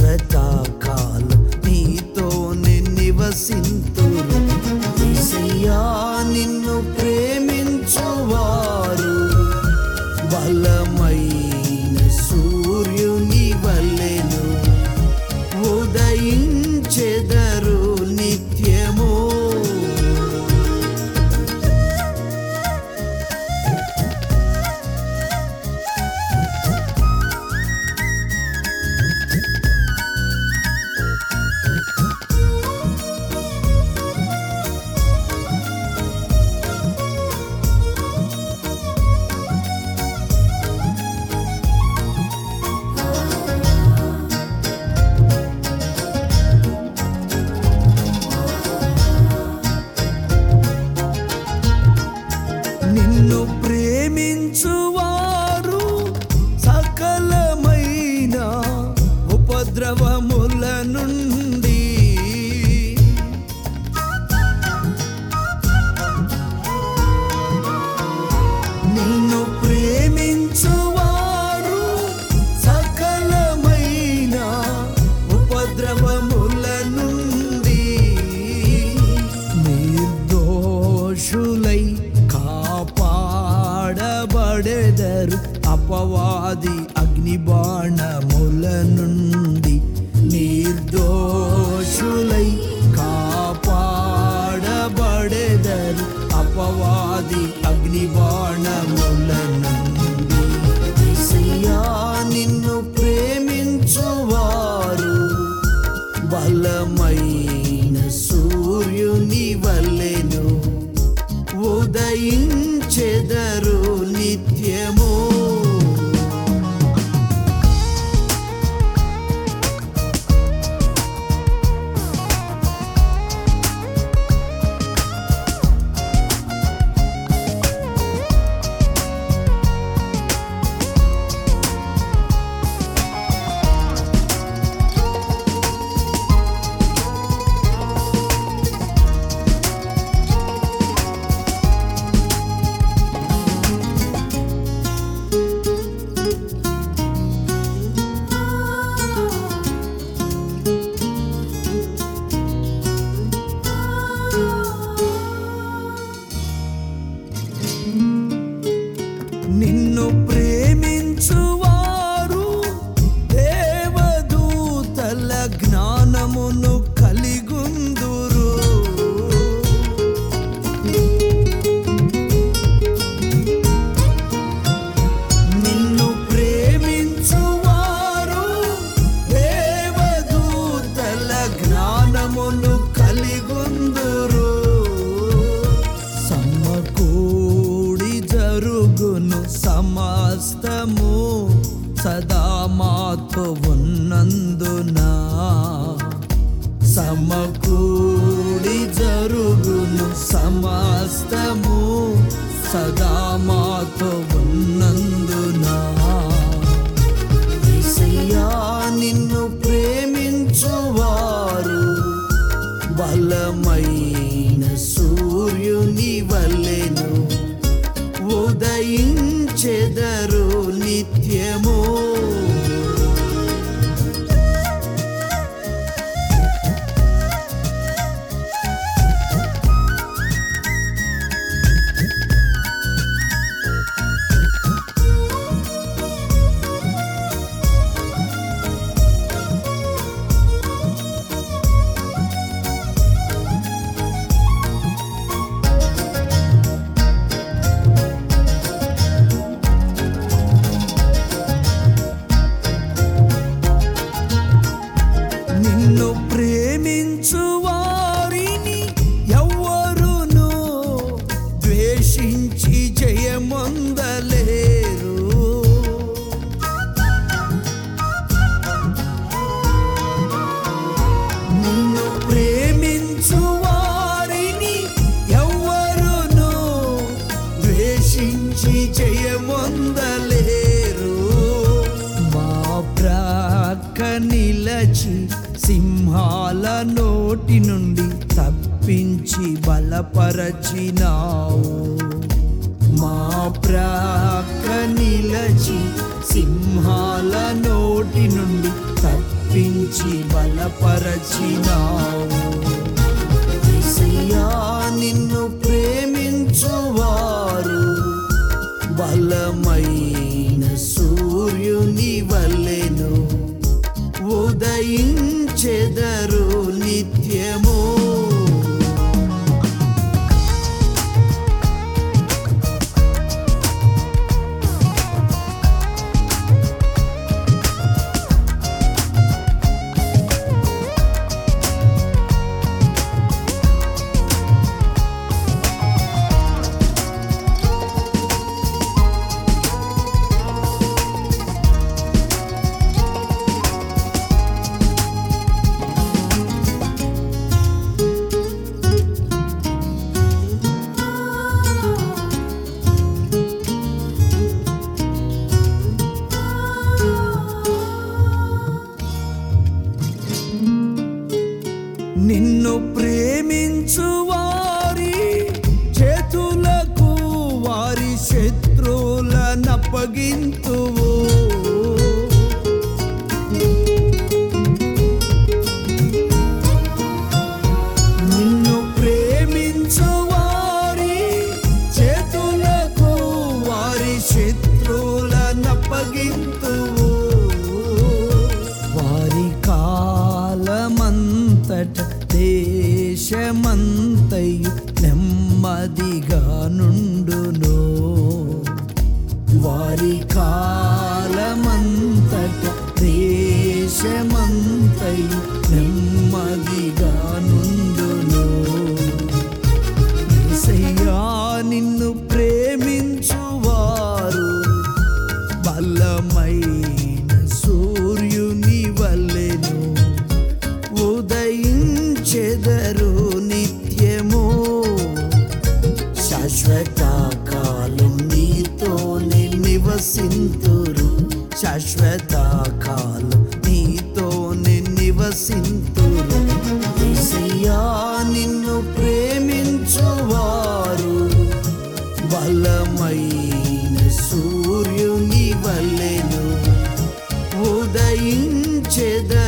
శాశ్వత కాలం నీతోనే నివసింతురు యేసయ్యా నిన్ను ప్రేమించువారు బలమైన సూర్యుని వలెను ఉదయించెదరు నిత్యము నిన్ను ప్రేమించువారు సకలమైన ఉపద్రవముల నుండి నిన్ను ప్రేమించువారు సకలమైన ఉపద్రవముల నుండి నిర్దోషులై కాపాడబడెదరు అపవాది అగ్నిబాణముల నుండి నిర్దోషులై కాపాడబడెదరు అపవాది అగ్నిబాణముల నుండి యేసయ్యా నిన్ను ప్రేమించువారు బలమైన సూర్యుని వలెను ఉదయించెదరు నిత్యము నిన్ను ప్రేమించువారు దేవదూతల జ్ఞానమును కలిగుందురు నిన్ను ప్రేమించువారు దేవదూతల జ్ఞానమును కలిగుందురు సమకూడి జరుగును సమస్తము సదా మాతో ఉన్నందున సమకూడి జరుగును సమస్తము సదా మాతో ఉన్నందున యేసయ్యా నిన్ను ప్రేమించువారు బలమైన సూర్యుని వలెను ఉదయించెదరు నిత్యము నిన్ను ప్రేమించు వారిని ఎవ్వరును ద్వేషించి జయమొందలేరు నిన్ను ప్రేమించు వారిని ఎవ్వరును ద్వేషించి జయమొందలేరు మా ప్రక్క నిలచి సింహాల నోటి నుండి తప్పించి బలపరచినావు మా ప్రక్క నిలచి సింహాల నోటి నుండి తప్పించి తప్పించి బలపరచినావు యేసయ్యా నిన్ను ప్రేమించువారు బలమైన సూర్యుని వల్లెను ఉదయించెదరు నిత్యము నిన్ను ప్రేమించు వారి చేతులకు వారి శత్రువులనప్పగింతువు నిన్ను ప్రేమించు వారి చేతులకు వారి శత్రువులనప్పగింతువు వారి కాలమంతట దేశమంతయు నెమ్మదిగా నుండును వారి కాలమంతట దేశమంతయు నెమ్మదిగా నుండును యేసయ్యా నిన్ను ప్రేమించువారు బలమైన సూర్యుని వల్లెను ఉదయించెదరు నిత్యము శాశ్వత కాలం నీతోనే నివసింతురు శాశ్వత కాలం నీతోనే నివసింతురు యేసయ్యా నిన్ను ప్రేమించువారు బలమైన సూర్యుని వల్లెను ఉదయించెద